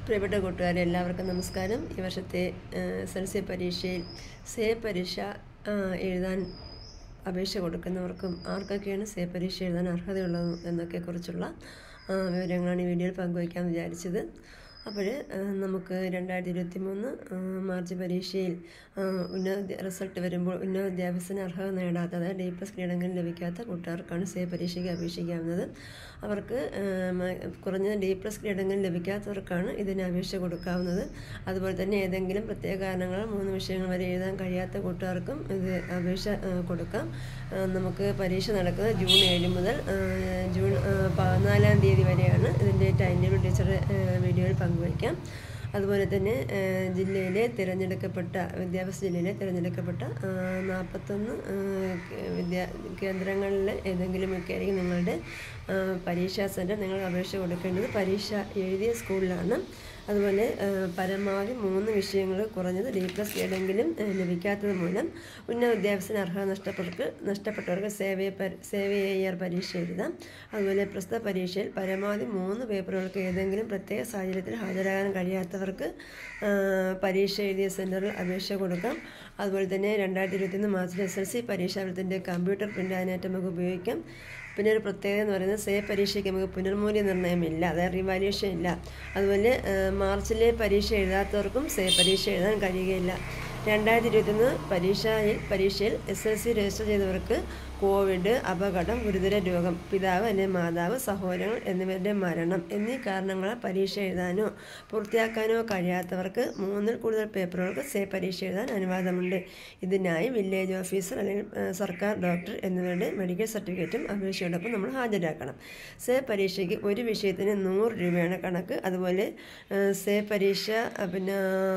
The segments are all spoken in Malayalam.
പ്രിയപ്പെട്ട കൂട്ടുകാരെ എല്ലാവർക്കും നമസ്കാരം ഈ വർഷത്തെ എസ് എൽ സി പരീക്ഷയിൽ സേ പരീക്ഷ ആ, എഴുതാൻ അപേക്ഷ കൊടുക്കുന്നവർക്കും ആർക്കൊക്കെയാണ് സേ പരീക്ഷ എഴുതാൻ അർഹതയുള്ളത് എന്നൊക്കെ കുറിച്ചുള്ള ആ, വിവരങ്ങളാണ് ഈ വീഡിയോയിൽ പങ്കുവയ്ക്കാൻ വിചാരിച്ചത് അപ്പോൾ നമുക്ക് രണ്ടായിരത്തി ഇരുപത്തി മൂന്ന് മാർച്ച് പരീക്ഷയിൽ ആ, ഉന്നത റിസൾട്ട് വരുമ്പോൾ ഉന്നത വിദ്യാഭ്യാസത്തിന് അർഹത നേടാത്ത അതായത് ഡി പ്ലസ് ഗ്രേഡെങ്കിലും ലഭിക്കാത്ത കൂട്ടുകാർക്കാണ് സേ പരീക്ഷയ്ക്ക് അപേക്ഷിക്കാവുന്നത് അവർക്ക് ആ, മ- കുറഞ്ഞ ഡി പ്ലസ് ഗ്രേഡെങ്കിലും ലഭിക്കാത്തവർക്കാണ് ഇതിന് അപേക്ഷ കൊടുക്കാവുന്നത് അതുപോലെ തന്നെ ഏതെങ്കിലും പ്രത്യേക കാരണങ്ങളാൽ മൂന്ന് വിഷയങ്ങൾ വരെ എഴുതാൻ കഴിയാത്ത കൂട്ടുകാർക്കും ഇത് അപേക്ഷ ആ, കൊടുക്കാം ആ, നമുക്ക് പരീക്ഷ നടക്കുന്നത് ജൂൺ ഏഴ് മുതൽ ആ, ജൂൺ ആ, പതിനാലാം തീയതി വരെയാണ് ഇതിൻ്റെ ടൈം ടേബിൾ ടീച്ചർ വീഡിയോയിൽ പങ്കുവയ്ക്കാം അതുപോലെ തന്നെ ആ, ജില്ലയിലെ തിരഞ്ഞെടുക്കപ്പെട്ട വിദ്യാഭ്യാസ ജില്ലയിലെ തിരഞ്ഞെടുക്കപ്പെട്ട ആ, നാൽപ്പത്തൊന്ന് ആ, വിദ്യാ കേന്ദ്രങ്ങളിൽ ഏതെങ്കിലുമൊക്കെ ആയിരിക്കും നിങ്ങളുടെ ആ, പരീക്ഷാ സെൻറ്റർ നിങ്ങൾ അപേക്ഷ കൊടുക്കേണ്ടത് പരീക്ഷ എഴുതിയ സ്കൂളിലാണ് അതുപോലെ ആ, പരമാവധി മൂന്ന് വിഷയങ്ങൾ കുറഞ്ഞത് ഡി പ്ലസ് ഏതെങ്കിലും ആ, ലഭിക്കാത്തത് മൂലം ഉന്നത വിദ്യാഭ്യാസത്തിന് അർഹത നഷ്ടപ്പെട്ടവർക്ക് നഷ്ടപ്പെട്ടവർക്ക് സേവയ പരി സേവയർ പരീക്ഷ എഴുതാം അതുപോലെ പ്രസ്തുത പരീക്ഷയിൽ പരമാവധി മൂന്ന് പേപ്പറുകൾക്ക് ഏതെങ്കിലും പ്രത്യേക സാഹചര്യത്തിൽ ഹാജരാകാൻ കഴിയാത്തവർക്ക് ആ, പരീക്ഷ എഴുതിയ സെൻറ്ററിൽ അപേക്ഷ കൊടുക്കാം അതുപോലെ തന്നെ രണ്ടായിരത്തി ഇരുപത്തിയൊന്ന് മാർച്ചിൽ എസ് എൽ സി പരീക്ഷാഫലത്തിൻ്റെ കമ്പ്യൂട്ടർ പ്രിൻ്റ് അതിനായിട്ട് നമുക്ക് ഉപയോഗിക്കാം പിന്നെ ഒരു പ്രത്യേകത എന്ന് പറയുന്നത് സേ പരീക്ഷയ്ക്ക് നമുക്ക് പുനർമൂല്യനിർണ്ണയമില്ല അതായത് റിവാലുവേഷൻ ഇല്ല അതുപോലെ ആ, മാർച്ചിലെ പരീക്ഷ എഴുതാത്തവർക്കും സേ പരീക്ഷ എഴുതാൻ കഴിയുകയില്ല രണ്ടായിരത്തി ഇരുപത്തൊന്ന് പരീക്ഷയിൽ പരീക്ഷയിൽ എസ് എൽ സി രജിസ്റ്റർ ചെയ്തവർക്ക് കോവിഡ് അപകടം ഗുരുതര രോഗം പിതാവ് അല്ലെങ്കിൽ മാതാവ് സഹോദരങ്ങൾ എന്നിവരുടെ മരണം എന്നീ കാരണങ്ങളാൽ പരീക്ഷ എഴുതാനോ പൂർത്തിയാക്കാനോ കഴിയാത്തവർക്ക് മൂന്നിൽ കൂടുതൽ പേപ്പറുകൾക്ക് സേ പരീക്ഷ എഴുതാൻ അനുവാദമുണ്ട് ഇതിനായി വില്ലേജ് ഓഫീസർ അല്ലെങ്കിൽ ആ, സർക്കാർ ഡോക്ടർ എന്നിവരുടെ മെഡിക്കൽ സർട്ടിഫിക്കറ്റും അപേക്ഷയോടൊപ്പം നമ്മൾ ഹാജരാക്കണം സേ പരീക്ഷയ്ക്ക് ഒരു വിഷയത്തിന് നൂറ് രൂപയാണ് കണക്ക് അതുപോലെ ആ, സേ പരീക്ഷ ആ, പിന്നെ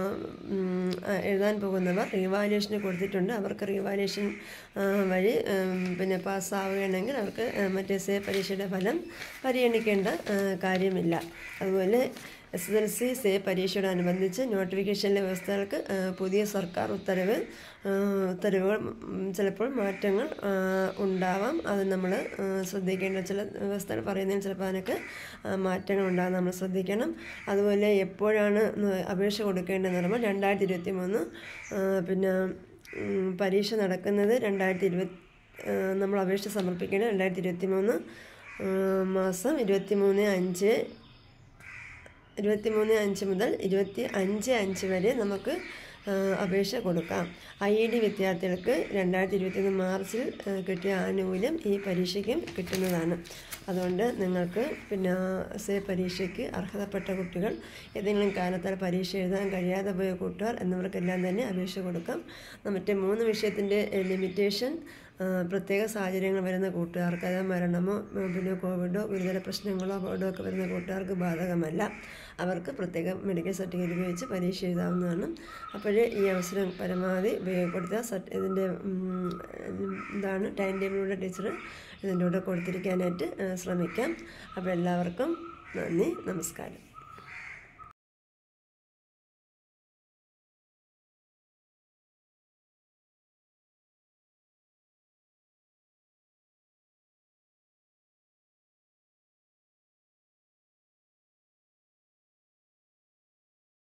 ഉം, ആ, എഴുതാൻ പോകുന്നവർ റീവാലുവേഷന് കൊടുത്തിട്ടുണ്ട് അവർക്ക് റീവാലുവേഷൻ ആ, വഴി ഉം, പിന്നെ പാസ്സാവുകയാണെങ്കിൽ അവർക്ക് ആ, മറ്റേ സേ പരീക്ഷയുടെ ഫലം പരിഗണിക്കേണ്ട ആ, കാര്യമില്ല അതുപോലെ S S L C say പരീക്ഷയോടനുബന്ധിച്ച് നോട്ടിഫിക്കേഷനിലെ വ്യവസ്ഥകൾക്ക് ആ, പുതിയ സർക്കാർ ഉത്തരവ് ആ, ഉത്തരവുകൾ ഉം, ചിലപ്പോൾ മാറ്റങ്ങൾ ആ, ഉണ്ടാവാം അത് നമ്മൾ ശ്രദ്ധിക്കേണ്ട ചില വ്യവസ്ഥകൾ പറയുന്നതിന് ചിലപ്പോൾ അതിനൊക്കെ ആ, മാറ്റങ്ങൾ ഉണ്ടാകും നമ്മൾ ശ്രദ്ധിക്കണം അതുപോലെ എപ്പോഴാണ് ന- അപേക്ഷ കൊടുക്കേണ്ടതെന്ന് പറയുമ്പോൾ രണ്ടായിരത്തി ഇരുപത്തി മൂന്ന് പിന്നെ ഉം, പരീക്ഷ നടക്കുന്നത് രണ്ടായിരത്തി ഇരുപത്തി നമ്മൾ അപേക്ഷ സമർപ്പിക്കേണ്ടത് രണ്ടായിരത്തി ഇരുപത്തി മൂന്ന് മാസം ഇരുപത്തി മൂന്ന് അഞ്ച് ഇരുപത്തി മൂന്ന് അഞ്ച് മുതൽ ഇരുപത്തി അഞ്ച് അഞ്ച് വരെ നമുക്ക് ആ, അപേക്ഷ കൊടുക്കാം ഐ ഇ ഡി വിദ്യാർത്ഥികൾക്ക് രണ്ടായിരത്തി ഇരുപത്തിയൊന്ന് മാർച്ചിൽ ആ, കിട്ടിയ ആനുകൂല്യം ഈ പരീക്ഷയ്ക്കും കിട്ടുന്നതാണ് അതുകൊണ്ട് നിങ്ങൾക്ക് പിന്നെ സേ പരീക്ഷയ്ക്ക് അർഹതപ്പെട്ട കുട്ടികൾ ഏതെങ്കിലും കാരണത്താൽ പരീക്ഷ എഴുതാൻ കഴിയാതെ പോയ കൂട്ടുകാർ എന്നിവർക്കെല്ലാം തന്നെ അപേക്ഷ കൊടുക്കാം മറ്റേ മൂന്ന് വിഷയത്തിൻ്റെ ലിമിറ്റേഷൻ ആ, പ്രത്യേക സാഹചര്യങ്ങൾ വരുന്ന കൂട്ടുകാർക്ക് അതായത് മരണമോ ഉം, പിന്നെ കോവിഡോ ഗുരുതര പ്രശ്നങ്ങളോ അപകടമോ ഒക്കെ വരുന്ന കൂട്ടുകാർക്ക് ബാധകമല്ല അവർക്ക് പ്രത്യേക മെഡിക്കൽ സർട്ടിഫിക്കറ്റ് ഉപയോഗിച്ച് പരീക്ഷ എഴുതാവുന്നതാണ് അപ്പോൾ ഈ അവസരം പരമാവധി ഉപയോഗപ്പെടുത്തുക സർട്ട് ഇതിൻ്റെ ഉം, എന്താണ് ടൈം ടേബിളിലൂടെ ടീച്ചർ ഇതിൻ്റെ കൂടെ കൊടുത്തിരിക്കാനായിട്ട് ആ, ശ്രമിക്കാം അപ്പോൾ എല്ലാവർക്കും നന്ദി നമസ്കാരം